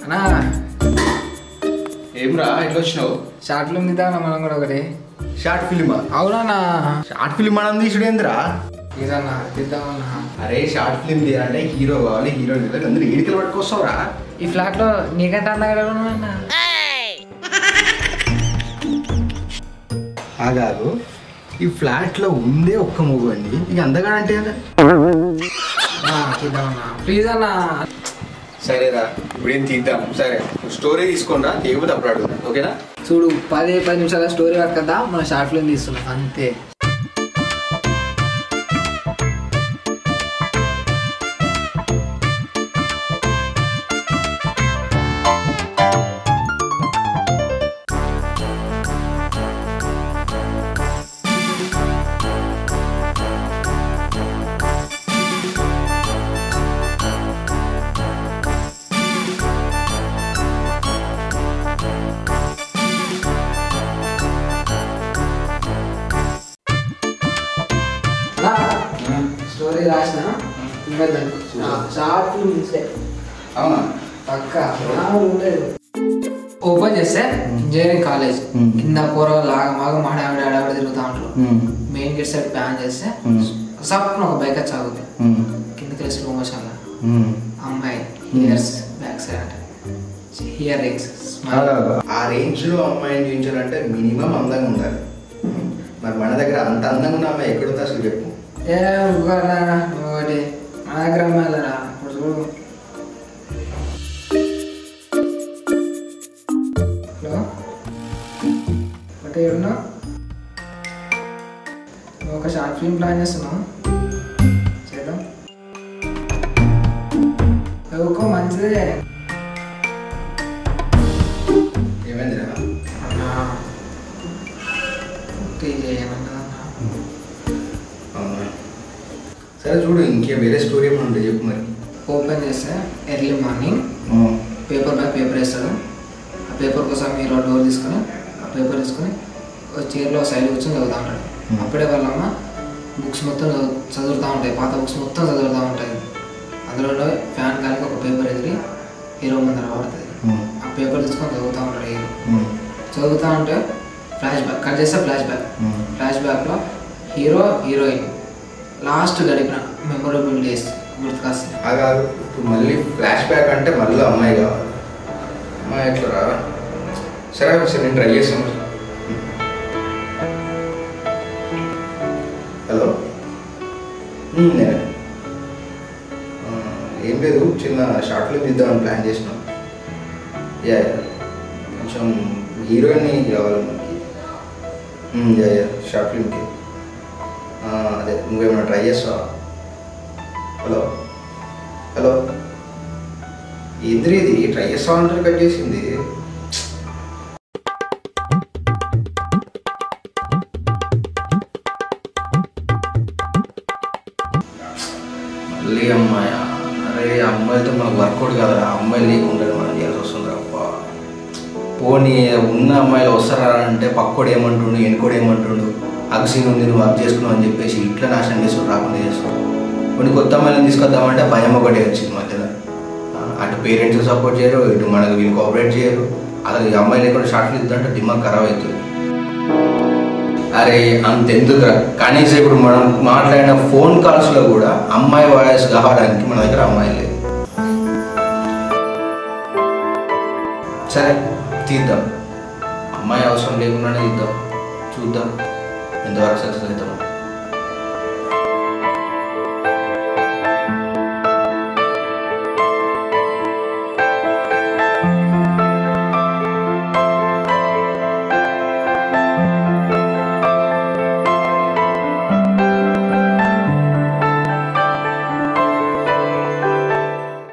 అన్నా ఏమ్రా ఎట్లా వచ్చినావు షార్ట్ ఫిల్మ్ తీద్దామన్నా మనం కూడా ఒకటి షార్ట్ ఫిలిమా అవునా షార్ట్ ఫిలిం మనం తీసుడేంద్రా ఇదన్నా తీద్దామన్నా అరే షార్ట్ ఫిలిం తీయాలంటే హీరో కావాలి హీరోయిన్ కావాలి అందరూ ఎడికలు పట్టుకొస్తావురా ఈ ఫ్లాట్ లో నీకంటే అందగా అన్నా ఆగాదు ఈ ఫ్లాట్ లో ఉందే ఒక్క మూవ్ అండి ఇక అందగా అంటే తీద్దామన్నా ప్లీజ్ అన్నా సరేరా ఇప్పుడు ఏం తీద్దాం సరే స్టోరీ తీసుకోండి తీయకపోతే అప్పుడు అడుగుదాం ఓకేనా చూడు పది పది నిమిషాల స్టోరీ వర్క్ కదా మన షార్ట్ ఫిల్మ్ తీస్తున్నాం అంతే స్టోరీ రాసిన ఇంకా షార్ట్ ఫిల్మ్ తీసే అవునా పక్క ఓపెన్ చేస్తే ఇంజనీరింగ్ కాలేజ్ Hmm. కింద కూరగాయలు లాగా మాగా మాడావిడ ఆడావిడ తిరుగుతూ ఉంటారు మెయిన్ గేట్ సైడ్ ప్లాన్ చేస్తే సప్న ఒక బైక్ వచ్చి ఆగుతుంది కిందకి వెళ్ళి స్లో మోషన్ అమ్మాయి హియర్స్ బ్యాక్ సైడ్ అంటే హియర్ రింగ్స్ స్మైల్ ఆ రేంజ్ లో అమ్మాయిని చూపించాలంటే మినిమం అందంగా ఉండాలి మరి మన దగ్గర అంత అందంగా ఉన్న అమ్మాయి ఎక్కడుందో అసలు చెప్పు ఏ ఊరుకోరా, నువ్వు ఒకటి మన దగ్గర అమ్మాయిలరా ఇప్పుడు చూడు హలో ఒకటి ఏడున్నా నువ్వు ఒక షార్ట్ ఫిల్మ్ ప్లాన్ చేస్తున్నావు చేద్దాం ఎవరికో మంచిదే ఏమైందిరా అన్నా పూర్తి చేయమన్నా అవునా సరే చూడు ఇంకే వేరే స్టోరీ ఏమైనా ఉంటే చెప్పు మరి ఓపెన్ చేస్తే early morning paper boy paper వేస్తాడు ఆ పేపర్ కోసం మీరు డోర్ తీసుకొని ఆ పేపర్ తీసుకొని ఒక చైర్లో సైడ్ కూర్చొని చదువుతూ ఉంటాడు Hmm. అప్పుడే వాళ్ళమ్మ బుక్స్ మొత్తం చదువు- చదువుతూ ఉంటాయి పాత బుక్స్ మొత్తం చదువుతూ ఉంటాయి అందులో ఫ్యాన్ గాలికి ఒక పేపర్ ఎదిరి హీరో ముందర పడుతుంది ఆ పేపర్ తీసుకొని చదువుతూ ఉంటాడు హీరో చదువుతూ ఉంటే ఫ్లాష్ బ్యాక్ కట్ చేస్తే ఫ్లాష్ బ్యాక్ ఫ్లాష్ బ్యాక్లో హీరో హీరోయిన్ లాస్ట్ గడిపిన మెమొరబుల్ డేస్ గుర్తుకొస్తాయి ఆగాదు ఇప్పుడు మళ్ళీ ఫ్లాష్ బ్యాక్ అంటే మళ్ళీ అమ్మాయి కావాలి అమ్మాయి ఎట్లా రా సరే ఒకసారి నేను ట్రై చేస్తాను హలో ఉమ్, నేనే ఆ, ఏం లేదు చిన్న షార్ట్ ఫిల్మ్ తీద్దామని ప్లాన్ చేసినాం యా యా. కొంచెం హీరోయిన్ కావాలి మనకి ఉమ్, యా యా షార్ట్ ఫిల్మ్కి ఆ, అదే నువ్వేమైనా ట్రై చేస్తావా హలో హలో ఏంద్రీ ఇది ట్రై చేస్తా ఉంటారు కట్ చేసింది మళ్ళీ అమ్మాయి అరే అమ్మాయితో మనకు వర్కౌట్ కదరా అమ్మాయి లేకుండా మనం చేయాల్సి వస్తుంది అబ్బా పోనీ ఉన్న అమ్మాయిలు వస్తారా అంటే పక్కోడు ఏమంటుండు ఎనుకోడు ఏమంటుండు అగసీన్ ఉంది నువ్వు అగ్ చేసుకున్నావు అని చెప్పేసి ఇట్లా నాశనం చేసుకుని రాకుండా చేస్తావు కొన్ని కొత్త అమ్మాయిలను తీసుకొద్దామంటే భయం ఒకటే వచ్చింది మధ్యలో ఆ, అటు పేరెంట్స్ సపోర్ట్ చేయరు ఇటు మనకు వీళ్ళు కోఆపరేట్ చేయరు అసలు ఈ అమ్మాయి లేకుండా షార్ట్ ఇద్దంటే డిమాండ్ ఖరాబ్ అవుతుంది అరే అంతెందుకురా కనీసం ఇప్పుడు మనం మాట్లాడిన ఫోన్ కాల్స్లో కూడా అమ్మాయి వాయిస్ కావడానికి మన దగ్గర అమ్మాయి లేదు సరే తీద్దాం అమ్మాయి అవసరం లేకుండానే తీద్దాం చూద్దాం ఎంతవరకు సక్సెస్ అవుతాం